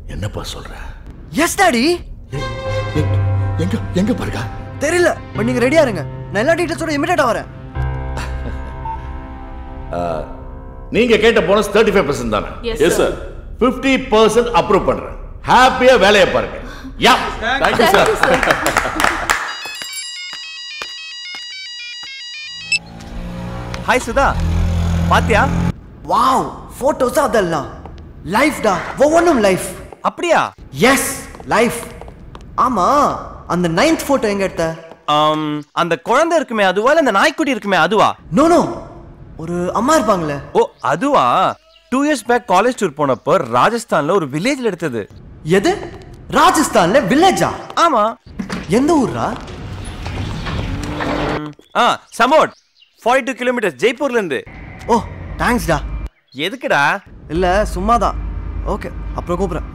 என்னப்பா சொல்ற yes daddy எங்க எங்க பாருங்க தெரியல பட் நீங்க ரெடியா இருங்க நான் எல்லா டீட்டெயில்ஸோட இமிடியேட்டா வரேன் நீங்க கேட்ட போனஸ் தேர்ட்டி ஃபைவ் பர்சன்ட் தானே Yes, yes sir. Sir fifty percent approve பண்றேன் ஹாப்பியா வேலையை பாருங்க yeah thank you sir hi Sudha பாத்தியா வாவ் போட்டோஸ் அதெல்லாம் லைஃப் டா ஒவ்வொன்றும் லைஃப் அப்படியா எஸ் லைஃப் ஆமா அந்த நைன்த் போட்டோ எங்க எடுத்த ஆம், அந்த குழந்தை இருக்குமே அதுவா இல்ல அந்த நாய்க்குட்டி இருக்குமே அதுவா நோ நோ ஒரு அம்மா இருப்பாங்களே ஓ அதுவா two years back college tour போனப்போ ராஜஸ்தான்ல ஒரு வில்லேஜ்ல எடுத்தது எது ராஜஸ்தான்ல வில்லேஜா ஆமா எந்த ஊர்ரா ஆ சமோட் ஃபார்ட்டி டூ கிலோமீட்டர் ஜெய்ப்பூர்ல இருந்து ஓ தேங்க்ஸ் டா எதுக்குடா இல்ல சும்மாதான் ஓகே அப்புறம் கூப்பிடுறேன்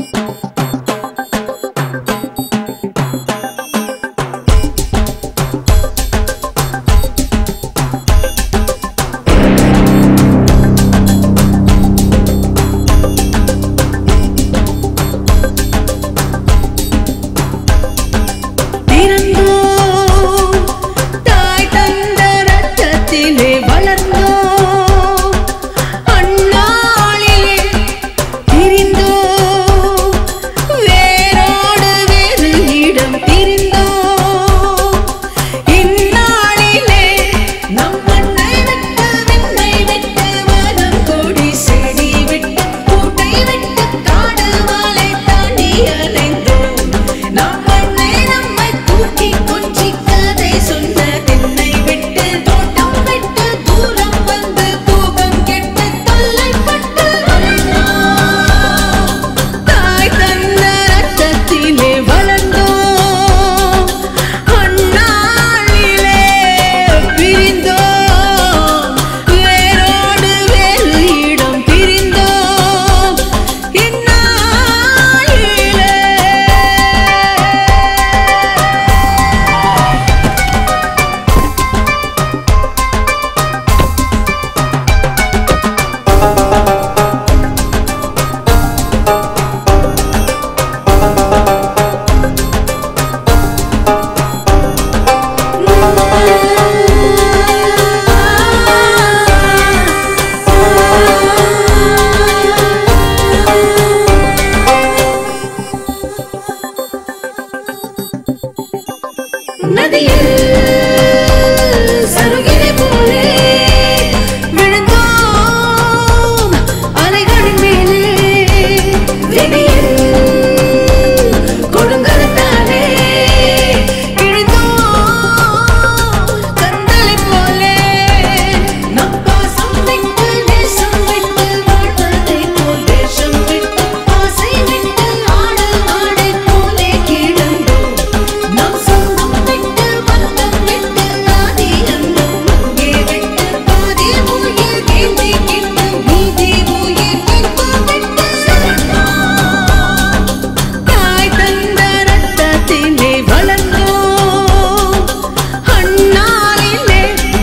பிறந்தோம் தாய் தந்த ரத்தத்திலே வளர்ந்தோம் அந்நாளிலே பிரிந்தோம் வேரோடு வேறு இடம் பிரிந்தோம் இந்நாளிலே நம் மண்ணை விட்டு விண்ணை விட்டு வனம் கொடி செடி விட்டு கூட்டை விட்டு காடு மலை தாண்டி அலைந்தோம் நம் மண்ணை நம்மை தூக்கி கொஞ்சி கதை சொன்ன தென்னை விட்டு தோட்டம் விட்டு தூரம் வந்து தூக்கம் கெட்டு தொல்லைப்பட்டு அலைந்தோம். தாய் தந்த ரத்தத்திலே வளர்ந்தோம் அந்நாளிலே பிரிந்தோம் வேரோடு வேறு இடம் பிரிந்தோம் இந்நாளிலே நதியில் சருகினை போலே விழுந்தோம் அலைகளின் மேலே விதியில் கொடுங்கரத்தாலே கிழிந்தோம் கந்தலை போலே நம் பாசம் விட்டு நேசம் விட்டு வாழ்வதை போல் தேசம் விட்டு ஆசை விட்டு ஆடு ஆடை போலே கிடந்தோம் நம் சொந்தம் விட்டு பந்தம் விட்டு ஆதி அந்தம் அங்கே விட்டு பாதி உயிர் நீந்தி கிட்டு நீதி உயிர் மீட்பு விட்டு சென்றோம். தாய் தந்த ரத்தத்திலே வளர்ந்தோம் அந்நாளிலே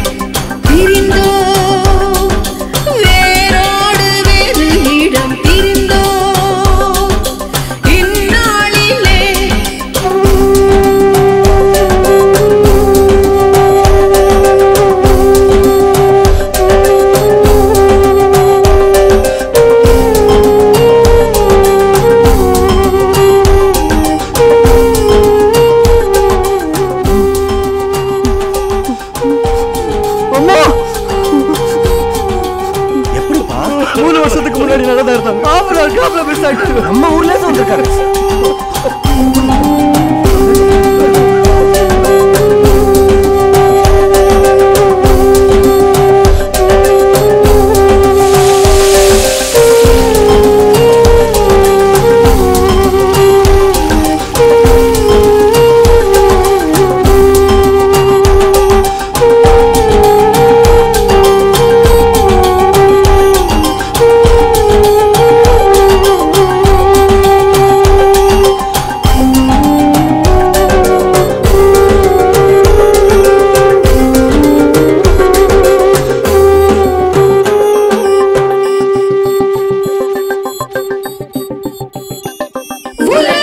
பிரிந்தோம் வேரோடு வேறு இடம் பிரிந்தோம் இந்நாளிலே எப்படிப்பா மூணு வருஷத்துக்கு முன்னாடி நல்லதா இருந்தாங்க ஆம்பளை காப்பல மிஸ் ஆயிட்டு நம்ம ஊர்ல இருந்து வந்திருக்காரு ஆ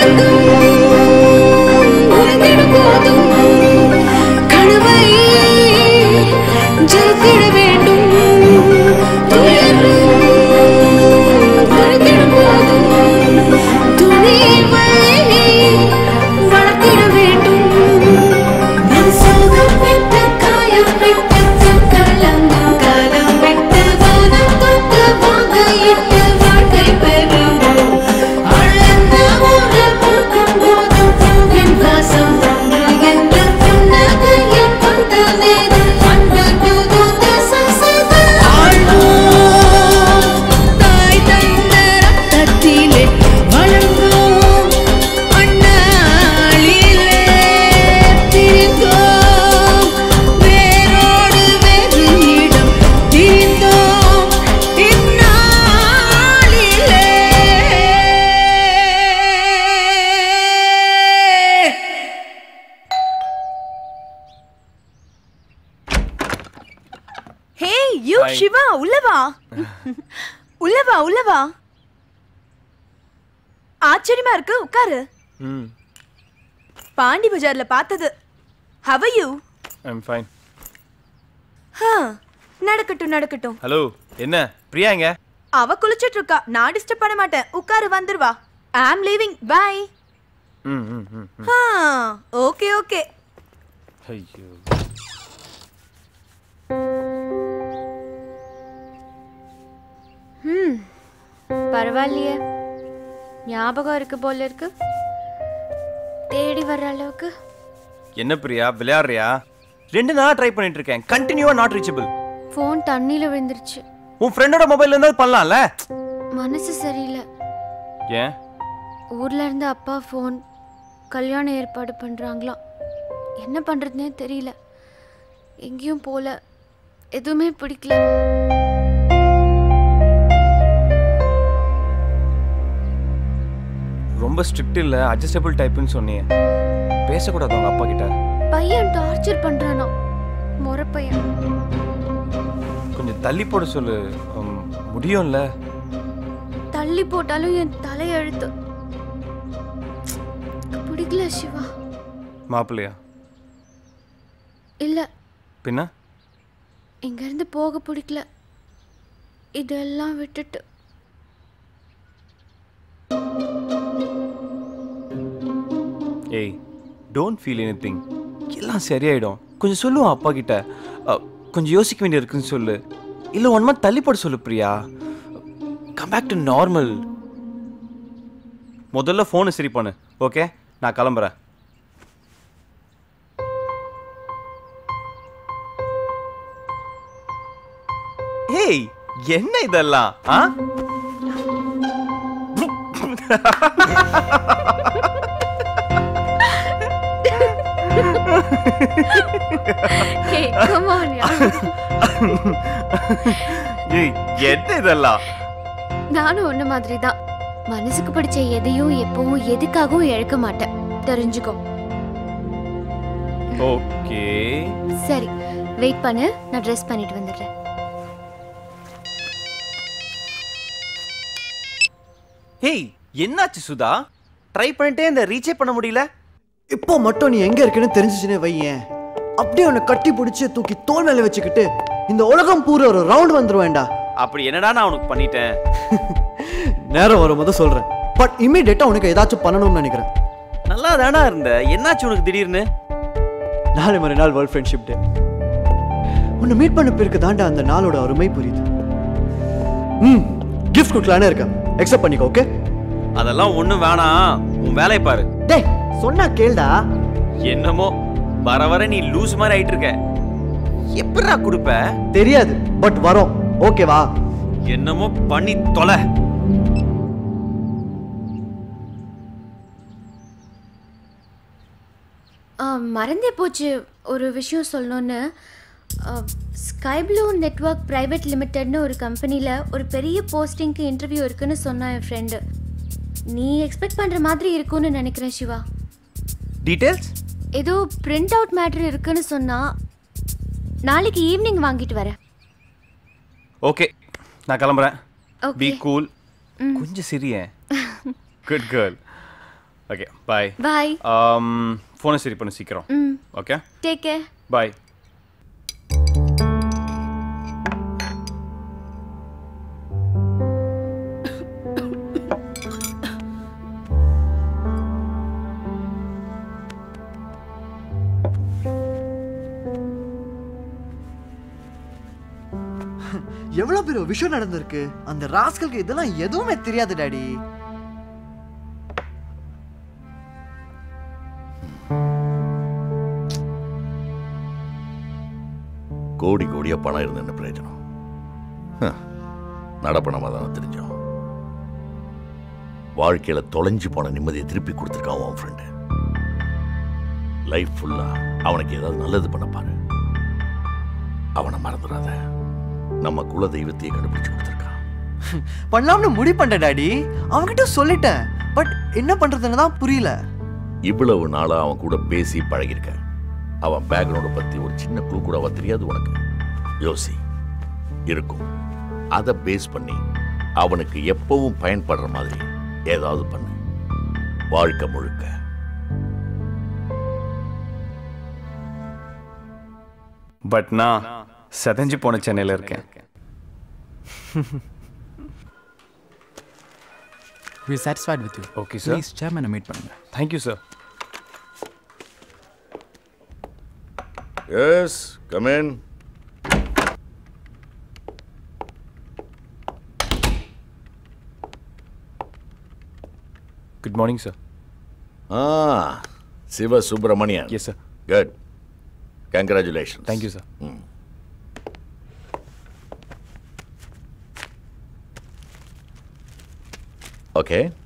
உறங்கும் உறங்கிடும் போதும் கனவை ஜெயித்திட வேண்டும் துயரும் மறந்திடும் போதும் துணிவை வளர்த்திட வேண்டும் நான் சோகம் விட்டு காயம் விட்டு கலங்கும் காலம் விட்டு வானம் தொட்டு வாங்க இட்டு வாழ்க்கை பெறுவோம் அழந்த ஒரு பூக்கும் போதும் பூவின் வாசம் ஒன்று என்று புன்னகையில் கொண்ட நேரம் அன்பு புது திசை செய்து ஆழ்வோம் தாய் தந்த ரத்தத்திலே வளர்ந்தோம் அண்ணாளிலே திரிந்தோம் வேரோடு வேறு இடம் திரிந்தோம் இந்நாளிலே ஹே யூ Hi. சிவா உள்ள வா உள்ள வா உள்ள வா ஆச்சரியமா இருக்கு உட்காரு ம் பாண்டி பஜார்ல பார்த்தது ஹவ யூ ஐம் ஃபைன் நடக்கட்டும் நடக்கட்டும் ஹலோ என்ன பிரியா எங்க அவ குளிச்சிட்டு இருக்கா நான் டிஸ்டர்ப் பண்ண மாட்டேன் உட்காரு வந்துருவா ஐ அம் லீவிங் பை ம் ம் ம் ம். ஓகே ஓகே ஐயோ பரவாயில்லையே ஞாபகம் இருக்கு போல இருக்கு தேடி வர்ற அளவுக்கு என்ன பிரியா விளையாடுறியா ரெண்டு நாளா ட்ரை பண்ணிட்டு இருக்கேன் கண்டினியூவா நாட் ரீச்சபிள் ஃபோன் தண்ணியில விழுந்துருச்சு உன் ஃப்ரெண்டோட மொபைல்ல இருந்தா பண்ணலாம்ல மனசு சரியில்லை ஏன் ஊர்ல இருந்து அப்பா ஃபோன் கல்யாண ஏற்பாடு பண்றாங்களாம் என்ன பண்றதுனே தெரியல எங்கேயும் போல எதுவுமே பிடிக்கல ரொம்ப ஸ்ட்ரிக்ட் இல்ல அட்ஜஸ்டபிள் டைப்னு சொன்னீங்க பேசக்கூடாது உங்க அப்பா கிட்ட பையன் டார்ச்சர் பண்றானா முறை பையன் கொஞ்சம் தள்ளி போட சொல்லு உம், முடியும்ல தள்ளி போட்டாலும் என் தலையெழுத்து பிடிக்கல சிவா மாப்பிள்ளையா இல்ல பின்ன இங்கேருந்து போக பிடிக்கல இதெல்லாம் விட்டுட்டு ஏய் டோன்ட் ஃபீல் எனி திங் எல்லாம் சரியாயிடும் கொஞ்சம் சொல்லுவோம் அப்பா கிட்ட அ, கொஞ்சம் யோசிக்க வேண்டியது இருக்குன்னு சொல்லு இல்லை ஒன் மந்த் தள்ளி போட சொல்லு Priya come back to normal முதல்ல ஃபோனை சரி பண்ணு ஓகே நான் கிளம்புறேன் ஏய் என்ன இதெல்லாம் ஆ Hey, come on, yeah. ஏய் என்ன இதெல்லாம் நானும் ஒன்ன மாதிரி தான் மனசுக்கு பிடிச்ச எதையும் எப்பவும் எதுக்காகவும் இழக்க மாட்டேன் தெரிஞ்சுக்கோ ஓகே சரி வெயிட் பண்ணு நான் ட்ரெஸ் பண்ணிட்டு வந்துடுறேன் ஹேய் என்னாச்சு சுதா ட்ரை பண்ணிட்டே இந்த ரீச்சே பண்ண முடியல இப்போ மட்டும் நீ எங்க இருக்குன்னு தெரிஞ்சிச்சுனே வையேன் அப்படியே உன்னை கட்டி பிடிச்சி தூக்கி தோல் மேல வச்சுக்கிட்டு இந்த உலகம் பூரா ஒரு ரவுண்ட் வந்துருவேன்டா அப்படி என்னடா நான் உனக்கு பண்ணிட்டேன் நேரம் வரும்போது சொல்றேன் பட் இமீடியட்டா உனக்கு ஏதாச்சும் பண்ணணும்னு நினைக்கிறேன் நல்லா தானா இருந்த என்னாச்சு உனக்கு திடீர்னு நாளை மறுநாள் வேர்ல்ட் ஃப்ரெண்ட்ஷிப் டே உன்னை மீட் பண்ண பிறகு தாண்டா அந்த நாளோட அருமை புரியுது ம் கிஃப்ட் கொடுக்கலான்னு இருக்கேன் அக்செப்ட் பண்ணிக்கோ ஓகே அதெல்லாம் ஒண்ணும் வேணாம் உன் வேலையை பாரு டேய் சொன்னா கேளுடா என்னமோ வர வர நீ லூஸ் மாதிரி ஆயிட்டு இருக்க எப்படிடா கொடுப்ப தெரியாது பட் வரோம் ஓகேவா என்னமோ பண்ணி தொலை ஆ, மறந்தே போச்சு ஒரு விஷயம் சொல்லணும்னு ஸ்கை ப்ளூ நெட்வொர்க் ப்ரைவேட் லிமிட்டட்னு ஒரு கம்பெனியில் ஒரு பெரிய போஸ்டிங்க்கு இன்டர்வியூ இருக்குன்னு சொன்னான் என் ஃப்ரெண்டு நீ எக்ஸ்பெக்ட் பண்ணுற மாதிரி இருக்கும்னு நினைக்கிறேன் சிவா டீடைல்ஸ் ஏதோ பிரிண்ட் அவுட் மேட்ரு இருக்குன்னு சொன்னா நாளைக்கு ஈவினிங் வாங்கிட்டு வரேன் ஓகே நான் கிளம்புறேன் Okay. பி கூல் கொஞ்சம் சிரியேன் good girl okay bye bye ஃபோனை சரி பண்ணு சீக்கிரம் ம் ஓகே டேக் கேர் பாய் எவ்வளவு பெரிய விஷயம் நடந்திருக்கு அந்த ராஸ்கலுக்கு இதெல்லாம் எதுவுமே தெரியாது டாடி கோடி கோடியா பணம் இருந்த என்ன பிரயோஜனம் ஹ, நடப்பணமா தானே தெரிஞ்சோம் வாழ்க்கையில தொலைஞ்சு போன நிம்மதியை திருப்பி கொடுத்துருக்கான் உன் ஃப்ரெண்டு லைஃப் ஃபுல்லா அவனுக்கு ஏதாவது நல்லது பண்ண பாரு அவனை மறந்துடாத நம்ம குல தெய்வத்தையே கண்டுபிடிச்சு கொடுத்துருக்கான் பண்ணலாம்னு முடிவு பண்ணேன் டாடி அவன்கிட்ட சொல்லிட்டேன் பட் என்ன பண்றதுன்னு தான் புரியல இவ்வளவு நாளா அவன் கூட பேசி பழகிருக்க அவன் பேக்ரவுண்டை பத்தி ஒரு சின்ன க்ளூ கூட அவ தெரியாது உனக்கு யோசி இருக்கும் அதை பேஸ் பண்ணி அவனுக்கு எப்பவும் பயன்படுற மாதிரி ஏதாவது பண்ணு வாழ்க்கை முழுக்க பட் நான் செதஞ்சு போன சென்னையில் இருக்கேன் We are satisfied with you. Okay, sir. Please, chairman meet பண்ணுங்க. Thank you sir yes come in good morning sir ஆ Siva Subramanian yes sir good congratulation thank you sir okay